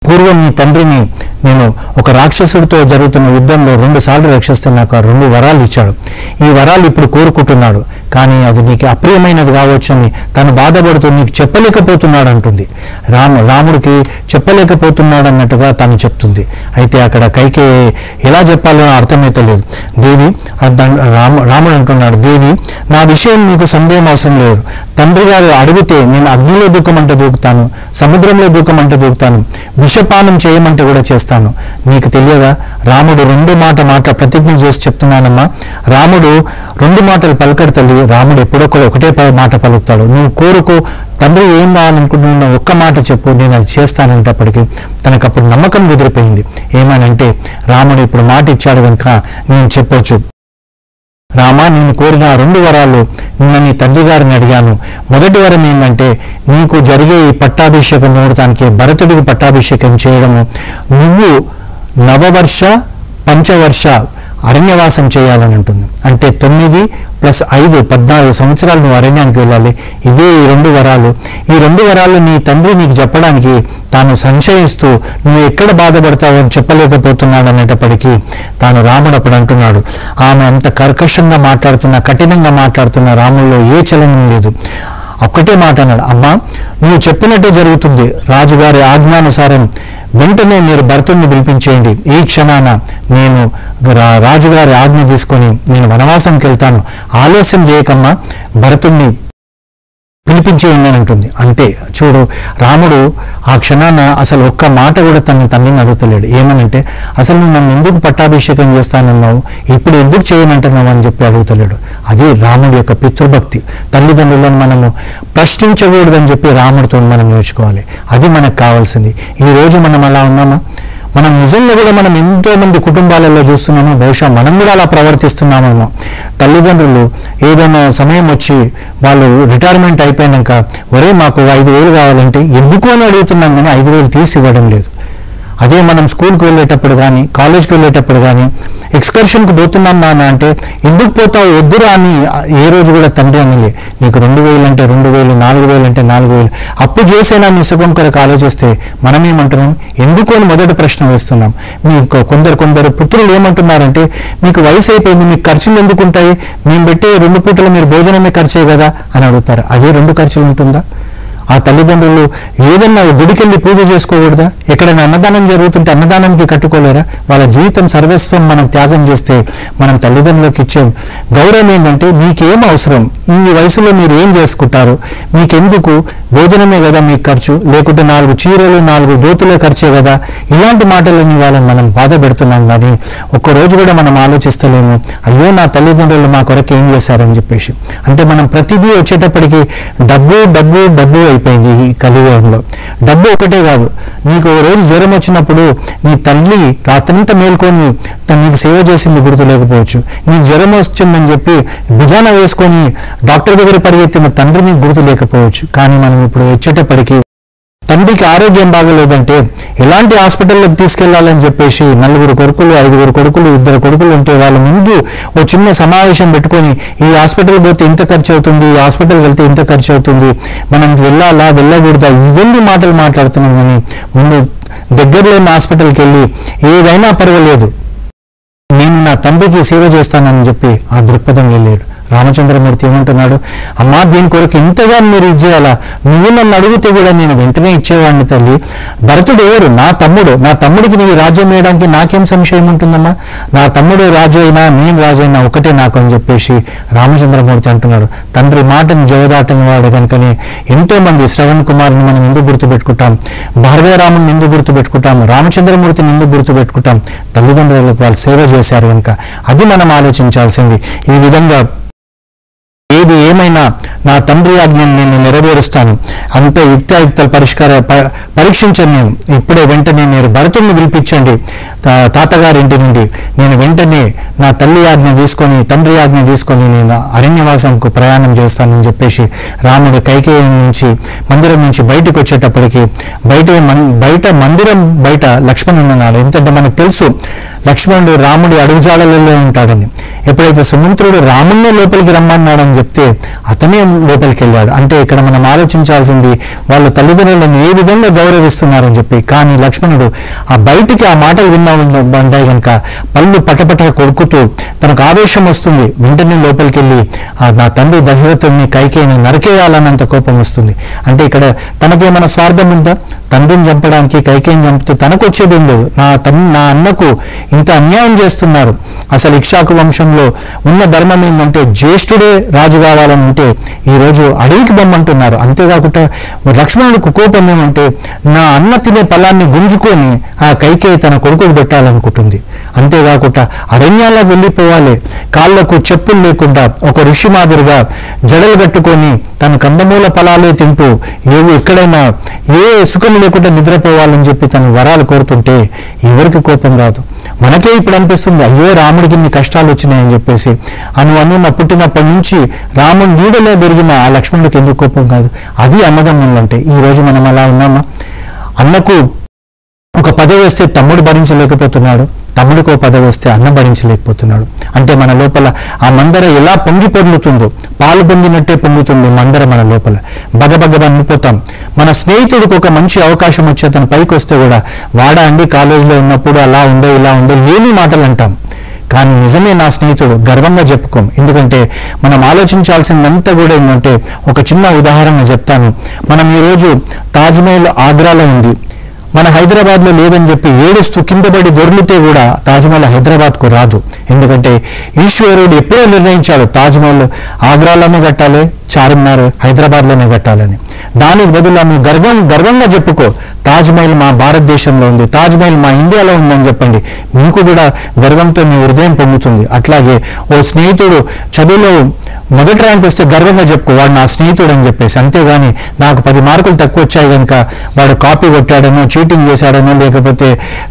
పూర్వం నీ తండ్రిని నేను ఒక రాక్షసుడితో జరుగుతున్న యుద్ధంలో రెండు సార్లు రక్షిస్తే నాకు ఆ రెండు వరాలు ఇచ్చాడు ఈ వరాలు ఇప్పుడు కోరుకుంటున్నాడు కానీ అది నీకు అప్రియమైనది కావచ్చు అని తను బాధపడుతూ నీకు చెప్పలేకపోతున్నాడు అంటుంది రాము రాముడికి చెప్పలేకపోతున్నాడు అన్నట్టుగా తను చెప్తుంది అయితే అక్కడ కైకే ఎలా చెప్పాలో అర్థమైతే లేదు దేవి ఆ దం- రాము రాముడు అంటున్నాడు దేవి నా విషయం నీకు సందేహం అవసరం లేదు తండ్రి గారు అడిగితే నేను అగ్నిలో దూకమంటే దూకుతాను సముద్రంలో దూకమంటే దూకుతాను విషపానం చేయమంటే కూడా చేస్తాను నీకు తెలియదా రాముడు రెండు మాట మాట ప్రతిజ్ఞ చేసి చెప్తున్నానమ్మా రాముడు రెండు మాటలు పలకడు తల్లి రాముడు ఎప్పుడో కూడా ఒకటే ప- మాట పలుకుతాడు నువ్వు కోరుకో తండ్రి ఏం కావాలనుకుంటున్నా ఒక్క మాట చెప్పు నేను అది చేస్తానంటప్పటికీ తనకు అప్పుడు నమ్మకం కుదిరిపోయింది ఏమనంటే రాముడు ఇప్పుడు మాట ఇచ్చాడు కనుక నేను చెప్పొచ్చు రామా నేను కోరిన ఆ రెండు వరాలు నిన్న నీ తండ్రి గారిని అడిగాను మొదటి వరం ఏంటంటే నీకు జరిగే ఈ పట్టాభిషేకం ముహూర్తానికి భరతుడికి పట్టాభిషేకం చేయడము నువ్వు నవవర్ష పంచవర్ష అరణ్యవాసం చేయాలని ఉంటుంది అంటే తొమ్మిది ప్లస్ ఐదు పద్నాలుగు సంవత్సరాలు నువ్వు అరణ్యానికి వెళ్ళాలి ఇవే ఈ రెండు వరాలు ఈ రెండు వరాలు నీ తండ్రి నీకు చెప్పడానికి తాను సంశయిస్తూ నువ్వు ఎక్కడ బాధపడతావో అని చెప్పలేకపోతున్నాడు అనేటప్పటికీ తాను రాముడు అప్పుడు అంటున్నాడు ఆమె అంత కర్కశంగా మాట్లాడుతున్న కఠినంగా మాట్లాడుతున్న రాముల్లో ఏ చలనం లేదు ఒక్కటే మాట అన్నాడు అమ్మా నువ్వు చెప్పినట్టే జరుగుతుంది రాజుగారి ఆజ్ఞానుసారం వెంటనే మీరు భరతుణ్ణి పిలిపించేయండి ఈ క్షణాన నేను రా- రాజుగారి ఆజ్ఞ తీసుకొని నేను వనవాసంకి వెళ్తాను ఆలస్యం చేయకమ్మా భరతుణ్ణి పిలిపించేయండి అని ఉంటుంది అంటే చూడు రాముడు ఆ క్షణాన అసలు ఒక్క మాట కూడా తన తండ్రిని అడుగుతలేడు ఏమనంటే అసలు నువ్వు నన్ను ఎందుకు పట్టాభిషేకం చేస్తానన్నావు ఇప్పుడు ఎందుకు చేయనంటున్నావు అని చెప్పి అడుగుతలేడు అది రాముడి యొక్క పితృభక్తి తల్లిదండ్రులను మనము ప్రశ్నించకూడదని చెప్పి రాముడితో మనం నేర్చుకోవాలి అది మనకు కావాల్సింది ఈ రోజు మనం అలా ఉన్నామా మనం నిజంగా కూడా మనం ఎంతో మంది కుటుంబాలలో చూస్తున్నామో బహుశా మనం కూడా అలా ప్రవర్తిస్తున్నామేమో తల్లిదండ్రులు ఏదైనా సమయం వచ్చి వాళ్ళు రిటైర్మెంట్ అయిపోయినాక ఒరే మాకు ఐదు వేలు కావాలంటే ఎందుకు అని అడుగుతున్నాం కానీ ఐదు వేలు తీసి ఇవ్వడం లేదు అదే మనం స్కూల్కి వెళ్ళేటప్పుడు కానీ కాలేజ్కి వెళ్ళేటప్పుడు కానీ ఎక్స్కర్షన్కి పోతున్నాం నాన్న అంటే ఎందుకు పోతావు వద్దురా అని ఏ రోజు కూడా తండ్రి అనలే నీకు రెండు వేలు అంటే రెండు వేలు నాలుగు వేలు అంటే నాలుగు వేలు అప్పు చేసేనా నీ సుఖం కొరకు ఆలోచిస్తే మనం ఏమంటున్నాం ఎందుకు అని మొదటి ప్రశ్న వేస్తున్నాం మీకు కొందరు కొందరు పుత్రులు ఏమంటున్నారంటే మీకు వయసు అయిపోయింది మీకు ఖర్చులు ఎందుకు ఉంటాయి మేము పెట్టే రెండు పూటలు మీరు భోజనమే ఖర్చే కదా అని అడుగుతారు అదే రెండు ఖర్చులు ఉంటుందా ఆ తల్లిదండ్రులు ఏదన్నా గుడికెళ్ళి పూజ చేసుకోకూడదా ఎక్కడైనా అన్నదానం జరుగుతుంటే అన్నదానానికి కట్టుకోలేరా వాళ్ళ జీవితం సర్వస్వం మనం త్యాగం చేస్తే మనం తల్లిదండ్రులకు ఇచ్చే గౌరవం ఏంటంటే మీకేం అవసరం ఈ వయసులో మీరు ఏం చేసుకుంటారు మీకెందుకు భోజనమే కదా మీకు ఖర్చు లేకుంటే నాలుగు చీరలు నాలుగు దోతులే ఖర్చే కదా ఇలాంటి మాటలని వాళ్ళని మనం బాధ పెడుతున్నాం కానీ ఒక్కరోజు కూడా మనం ఆలోచిస్తలేము అయ్యో నా తల్లిదండ్రులు మా కొరకు ఏం చేశారని చెప్పేసి అంటే మనం ప్రతిదీ వచ్చేటప్పటికి డబ్బు డబ్బు డబ్బు అయిపోయింది ఈ కలియుగంలో డబ్బు ఒకటే కాదు నీకు ఒక రోజు జ్వరం వచ్చినప్పుడు నీ తల్లి రాత్రంతా మేల్కొని తను నీకు సేవ చేసింది గుర్తు లేకపోవచ్చు నీకు జ్వరం వచ్చిందని చెప్పి భుజాన వేసుకొని డాక్టర్ దగ్గర పరిగెత్తిన తండ్రి నీకు గుర్తు లేకపోవచ్చు కానీ మనం ఇప్పుడు వచ్చేటప్పటికి తండ్రికి ఆరోగ్యం బాగలేదంటే ఎలాంటి హాస్పిటల్లోకి తీసుకెళ్లాలని చెప్పేసి నలుగురు కొడుకులు ఐదుగురు కొడుకులు ఇద్దరు కొడుకులు ఉంటే వాళ్ళ ముందు ఓ చిన్న సమావేశం పెట్టుకొని ఈ హాస్పిటల్ పోతే ఇంత ఖర్చు అవుతుంది ఈ హాస్పిటల్ వెళ్తే ఇంత ఖర్చు అవుతుంది మనం వెళ్ళాలా వెళ్ళకూడదా ఇవన్నీ మాటలు మాట్లాడుతున్నాం కానీ ముందు దగ్గరలో ఉన్న హాస్పిటల్కి వెళ్ళి ఏదైనా పర్వాలేదు నేను నా తండ్రికి సేవ చేస్తానని చెప్పి ఆ దృక్పథంలో లేడు రామచంద్రమూర్తి ఏమంటున్నాడు అమ్మా దీని కొరకు ఇంతగా మీరు ఇచ్చేయాలా నువ్వు నన్ను అడిగితే కూడా నేను వెంటనే ఇచ్చేవాడిని తల్లి భరతుడు ఎవరు నా తమ్ముడు నా తమ్ముడికి నీవు రాజ్యం వేయడానికి నాకేం సంశయం ఉంటుందమ్మా నా తమ్ముడు రాజు అయినా నేను రాజు అయినా ఒకటే నాకు అని చెప్పేసి రామచంద్రమూర్తి అంటున్నాడు తండ్రి మాటను జవదాటని వాడు కనుకనే ఎంతో మంది శ్రవణ్ కుమార్ని మనం ఎందుకు గుర్తుపెట్టుకుంటాం భార్గవరాముని ఎందుకు గుర్తుపెట్టుకుంటాం రామచంద్రమూర్తిని ఎందుకు గుర్తుపెట్టుకుంటాం తల్లిదండ్రులకు వాళ్ళు సేవ చేశారు కనుక అది మనం ఆలోచించాల్సింది ఈ విధంగా ఏది ఏమైనా నా తండ్రి ఆజ్ఞను నేను నెరవేరుస్తాను అంతే యుక్తాయుక్తల పరిష్కార ప- పరీక్షించను నేను ఇప్పుడే వెంటనే నేను భరతుడిని పిలిపించండి తా- తాతగారి ఇంటి నుండి నేను వెంటనే నా తల్లి ఆజ్ఞ తీసుకొని తండ్రి ఆజ్ఞ తీసుకొని నేను అరణ్యవాసంకు ప్రయాణం చేస్తానని చెప్పేసి రాముడు కైకేయి నుంచి మందిరం నుంచి బయటకు వచ్చేటప్పటికి బయట మన్- బయట మందిరం బయట లక్ష్మణుడు ఉన్నాడు ఎందుకంటే మనకు తెలుసు లక్ష్మణుడు రాముడి అడుగుజాడలలో ఉంటాడని ఎప్పుడైతే సుమంత్రుడు రాముడిని లోపలికి రమ్మన్నాడని చెప్తే అతనే లోపలికి వెళ్ళాడు అంటే ఇక్కడ మనం ఆలోచించాల్సింది వాళ్ళ తల్లిదండ్రులను ఏ విధంగా గౌరవిస్తున్నారని చెప్పి కానీ లక్ష్మణుడు ఆ బయటికి ఆ మాటలు విన్నా ఉంటాయి కనుక పళ్ళు పటపట కొడుకుతూ తనకు ఆవేశం వస్తుంది వెంటనే లోపలికి వెళ్ళి ఆ నా తండ్రి దశరథుడిని కైకేయిని నరికేయాలన్నంత కోపం వస్తుంది అంటే ఇక్కడ తనకేమైనా స్వార్థం ఉందా తండ్రిని చంపడానికి కైకేయిని చంపితే తనకు వచ్చేది ఏం లేదు నా తన్ నా అన్నకు ఇంత అన్యాయం చేస్తున్నారు అసలు ఇక్షాకు వంశంలో ఉన్న ధర్మం ఏంటంటే జ్యేష్ఠుడే రాజు కావాలని ఉంటే ఈరోజు అడవికి బొమ్మంటున్నారు అంతేకాకుండా లక్ష్మణుడికి కోపం ఏమంటే నా అన్న తినే ఫలాన్ని గుంజుకొని ఆ కైకేయి తన కొడుకుకు పెట్టాలనుకుంటుంది అంతేకాకుండా అరణ్యాలకు వెళ్ళిపోవాలి కాళ్ళకు చెప్పులు లేకుండా ఒక ఋషి మాదిరిగా జడలు కట్టుకొని తన కందమూల ఫలాలే తింటూ ఏవి ఎక్కడైనా ఏ సుఖం లేకుండా నిద్రపోవాలని చెప్పి తన వరాలు కోరుతుంటే ఎవరికి కోపం రాదు మనకే ఇప్పుడు అనిపిస్తుంది అయ్యో రాముడికి ఇన్ని కష్టాలు వచ్చినాయని చెప్పేసి అను అనున్న పుట్టినప్పటి నుంచి రాముడు నీడలో పెరిగిన ఆ లక్ష్మణుడికి ఎందుకు కోపం కాదు అది అన్నదమ్ములు అంటే ఈ రోజు మనం అలా ఉన్నామా అన్నకు ఒక పదవి వస్తే తమ్ముడు భరించలేకపోతున్నాడు తమ్ముడికి ఒక పదవి వస్తే అన్న భరించలేకపోతున్నాడు అంటే మన లోపల ఆ మందర ఎలా పొంగి పొర్లుతుందో పాలు పొందినట్టే పొంగుతుంది మందర మన లోపల బగబగ అనిపోతాం మన స్నేహితుడికి ఒక మంచి అవకాశం వచ్చి అతను పైకి వస్తే కూడా వాడా అండి కాలేజీలో ఉన్నప్పుడు అలా ఉండే ఇలా ఉండే లేని మాటలు అంటాం కానీ నిజమే నా స్నేహితుడు గర్వంగా చెప్పుకోం ఎందుకంటే మనం ఆలోచించాల్సిందంతా కూడా ఏంటంటే ఒక చిన్న ఉదాహరణ చెప్తాను మనం ఈరోజు తాజ్మహల్ ఆగ్రాలో ఉంది మన హైదరాబాద్లో లేదని చెప్పి ఏడుస్తూ కిందపడి దొర్లితే కూడా తాజ్మహల్ హైదరాబాద్కు రాదు ఎందుకంటే ఈశ్వరుడు ఎప్పుడో నిర్ణయించాడు తాజ్మహల్ ఆగ్రాలోనే కట్టాలి చార్మినార్ హైదరాబాద్లోనే కట్టాలని దానికి బదులు నువ్వు గర్వం గర్వంగా చెప్పుకో తాజ్మహల్ మా భారతదేశంలో ఉంది తాజ్మహల్ మా ఇండియాలో ఉందని చెప్పండి మీకు కూడా గర్వంతో మీ హృదయం పొందుతుంది అట్లాగే ఓ స్నేహితుడు చదువులో మొదటి ర్యాంక్ వస్తే గర్వంగా చెప్పుకో వాడు నా స్నేహితుడు అని చెప్పేసి అంతేగాని నాకు పది మార్కులు తక్కువ వచ్చాయి కనుక వాడు కాపీ కొట్టాడనో చీటింగ్ చేశాడనో లేకపోతే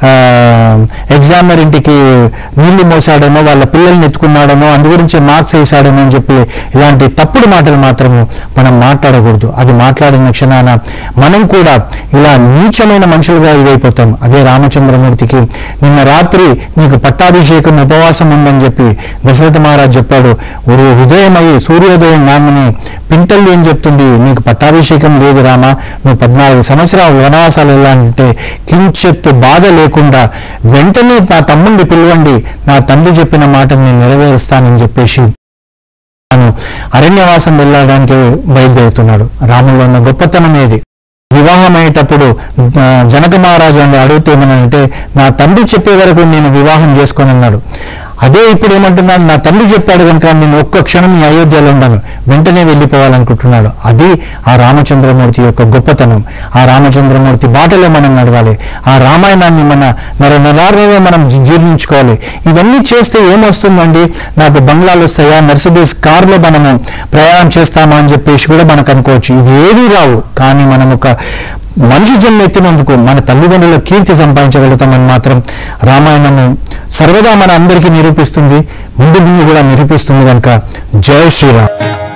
ఎగ్జామర్ ఇంటికి నీళ్లు మోసాడనో వాళ్ళ పిల్లల్ని ఎత్తుకున్నాడనో అందు గురించి మార్క్స్ వేసాడనో అని చెప్పి ఇలాంటి తప్పుడు మాటలు మాత్రము మనం మాట్లాడకూడదు అది మాట్లాడిన క్షణాన మనం కూడా ఇలా నీచమైన మనుషులుగా ఇదైపోతాం అదే రామచంద్రమూర్తికి నిన్న రాత్రి నీకు పట్టాభిషేకం ఉపవాసం ఉందని చెప్పి దశరథ మహారాజ్ చెప్పాడు ఉదయం ఉదయం అయ్యి సూర్యోదయం నామని పింతల్లి ఏం చెప్తుంది నీకు పట్టాభిషేకం లేదు రామా నువ్వు పద్నాలుగు సంవత్సరాలు వనవాసాలు వెళ్ళాలంటే కించెత్తు బాధ లేకుండా వెంటనే నా తమ్ముడిని పిలవండి నా తండ్రి చెప్పిన మాటను నేను నెరవేరుస్తానని చెప్పేసి తాను అరణ్యవాసం వెళ్ళడానికి బయలుదేరుతున్నాడు రాముల్లో ఉన్న గొప్పతనం ఏది వివాహం అయ్యేటప్పుడు ఆ, జనక మహారాజు అని అడిగితే ఏమనంటే నా తండ్రి చెప్పే వరకు నేను వివాహం చేసుకొని అన్నాడు అదే ఇప్పుడు ఏమంటున్నాడు నా తండ్రి చెప్పాడు కనుక నేను ఒక్క క్షణం ఈ అయోధ్యలో ఉండను వెంటనే వెళ్ళిపోవాలనుకుంటున్నాడు అది ఆ రామచంద్రమూర్తి యొక్క గొప్పతనం ఆ రామచంద్రమూర్తి బాటలో మనం నడవాలి ఆ రామాయణాన్ని మన నర నరాలలో మనం జీ- జీర్ణించుకోవాలి ఇవన్నీ చేస్తే ఏమొస్తుందండి నాకు బంగ్లాలు వస్తాయా మెర్సిడీస్ కార్లో మనము ప్రయాణం చేస్తామా అని చెప్పేసి కూడా మనకు అనుకోవచ్చు ఇవి ఏవి రావు కానీ మనం ఒక మనిషి జన్మ ఎత్తినందుకు మన తల్లిదండ్రుల కీర్తి సంపాదించగలుగుతామని మాత్రం రామాయణము సర్వదా మన అందరికీ నిరూపిస్తుంది ముందు ముందు కూడా నిరూపిస్తుంది కనుక జై శ్రీరామ్